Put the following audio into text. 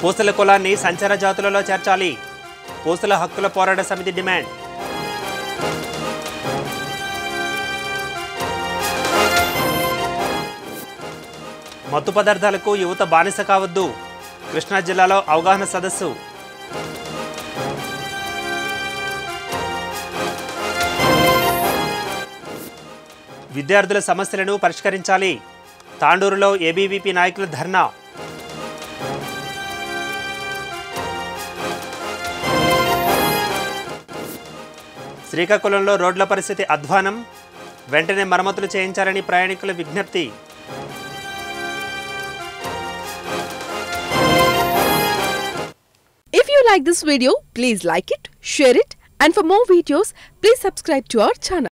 పూసల కులాన్ని సంచార జాతులలో చేర్చాలి పూసల హక్కుల పోరాట సమితి డిమాండ్ మత్తు పదార్థాలకు యువత బానిస కావద్దు కృష్ణా జిల్లాలో అవగాహన సదస్సు విద్యార్థుల సమస్యలను పరిష్కరించాలి తాండూరులో ఏబీవీపీ నాయకుల ధర్నా శ్రీకాకుళంలో రోడ్ల పరిస్థితి అధ్వానం వెంటనే మరమ్మతులు చేయించాలని ప్రయాణికుల విజ్ఞప్తి If you like this video, please like it, share it, and for more videos, please subscribe to our channel.